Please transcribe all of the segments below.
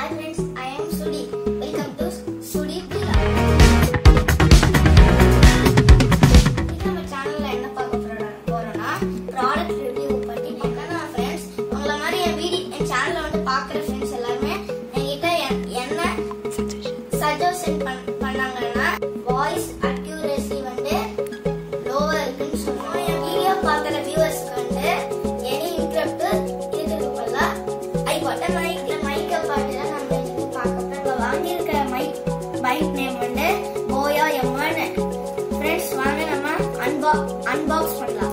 Hi friends, I am Sudi. Welcome to Sudi Villa. இன்னைக்கு நம்ம சேனல்ல என்ன பார்க்க போறோம் போறோம்னா ப்ராடக்ட் ரிவ்யூ பத்தி என்னன்னா ஃப்ரெண்ட்ஸ் உங்கள மாதிரி என் வீடியோ என் சேனல்ல வந்து பார்க்குற ஃப்ரெண்ட்ஸ் எல்லாருமே என்கிட்ட என்- என்ன சஜஷன் பண்ணாங்கன்னா வாய்ஸ் அக்யூரசி வந்து லோவா இருக்குன்னு சொன்னோம் என் வீடியோ பார்க்குற வியூவர்ஸ்க்கு வந்து எனி இன்ட்ரப்ட் இருக்கிறதுக்குள்ள ஐ பட்டன் மைக்ல மைக்கை பார்த்து தான் நம்ம இதுக்கு பார்க்க நம்ம வாங்கியிருக்க மைக் பைக் நேம் வந்து போயா எம்மான்னு ஃப்ரெண்ட்ஸ் வாங்க நம்ம அன்பா அன்பாக்ஸ் பண்ணலாம்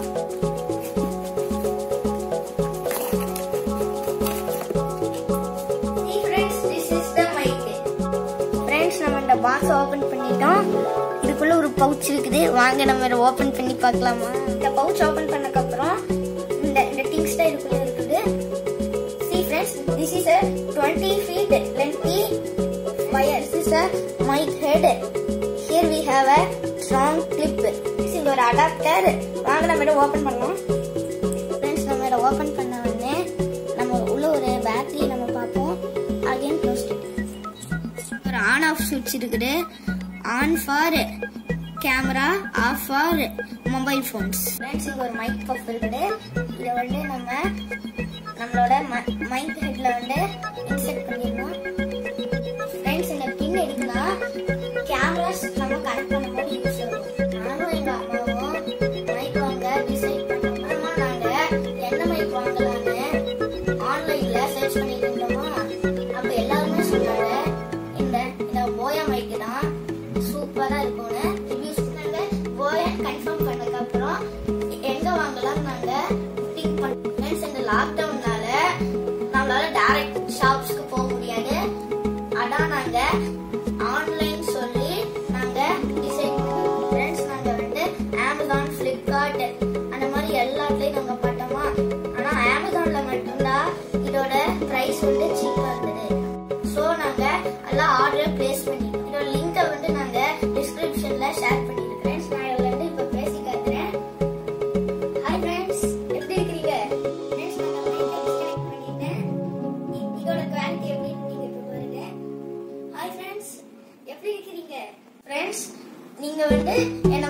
See friends, this is the mic. Friends நம்ம இந்த பாக்ஸ் ஓபன் பண்ணிட்டோம் இதுக்குள்ள ஒரு பவுச் இருக்குது வாங்க நம்ம இதை ஓபன் பண்ணி பார்க்கலாமா இந்த பவுச் ஓபன் பண்ணதுக்கு அப்புறம் இந்த இந்த திங்ஸ் தான் இதுக்குள்ள இருக்குது see friends this is a 20 feet lengthy wire this is a mic head here we have a strong clip this is ஒரு அடாப்டர் வாங்க நம்ம இதை ஓபன் பண்ணலாம் ஃப்ரெண்ட்ஸ் நம்ம இதை ஓபன் பண்ண உடனே நம்ம உள்ள ஒரு பேட்டரி நம்ம பார்ப்போம் அகைன் க்ளோஸ் ஒரு ஆன் ஆஃப் சுவிட்ச் இருக்குது on for camera off for mobile phones friends இங்க ஒரு மைக் பஃப் இருக்குது இதை வந்து நம்ம நம்மளோட மைக் ஹெட்ல வந்து இன்செர்ட் பண்ணிடணும் ஃப்ரெண்ட்ஸ் இந்த பின் எதுக்குன்னா கேமராஸ் நம்ம கனெக்ட் பண்ணும்போது யூஸ் ஆகும் நானும் எங்க அம்மாவும் மைக் வாங்க டிசைட் பண்ணோம் அப்புறமா நாங்க என்ன மைக் வாங்கலாம்னு ஆன்லைன்ல சர்ச் பண்ணிட்டு இருந்தோமா அப்ப எல்லாருமே சொன்னாங்க இந்த இந்த போயா மைக் தான் சூப்பரா இருக்கும்னு ரிவ்யூஸ் பண்ணாங்க போயா கன்ஃபார்ம் பண்ணதுக்கு அப்புறம் எங்க வாங்கலாம் நாங்க திங்க் பண்ணோம் ஃப்ரெண்ட்ஸ் இந்த லாக்டவுன்னால நம்மளால டைரக்ட் ஷாப்ஸ்க்கு போக முடியாது அதான் நாங்க ஆன்லைன் சொல்லி நாங்க டிசைட் ஃப்ரெண்ட்ஸ் நாங்க வந்து அமேசான் ஃபிளிப்கார்ட் அந்த மாதிரி எல்லாத்துலயும் நாங்க பார்த்தோமா ஆனா அமேசான்ல மட்டும்தான் இதோட பிரைஸ் வந்து சீப்பா இருந்தது சோ நாங்க எல்லாம் ஆர்டர் பிளேஸ் பண்ணிட்டோம் இதோட லிங்கை வந்து நாங்க டிஸ்கிரிப்ஷன்ல ஷேர் பண்ணிருக்கேன் ஃப்ரெண்ட்ஸ் நான் இதுல இருந்து இப்ப பேசி காட்டுறேன் ஹாய் ஃப்ரெண்ட்ஸ் எப்படி இருக்கீங்க ஃப்ரெண்ட்ஸ் நான் மைக்கை டிஸ்கனெக்ட் பண்ணிட்டேன் இ- இதோட குவாலிட்டி எப்படின்னு நீங்க இப்ப பாருங்க ஹாய் ஃப்ரெண்ட்ஸ் எப்படி இருக்கிறீங்க ஃப்ரெண்ட்ஸ் நீங்க வந்து என்ன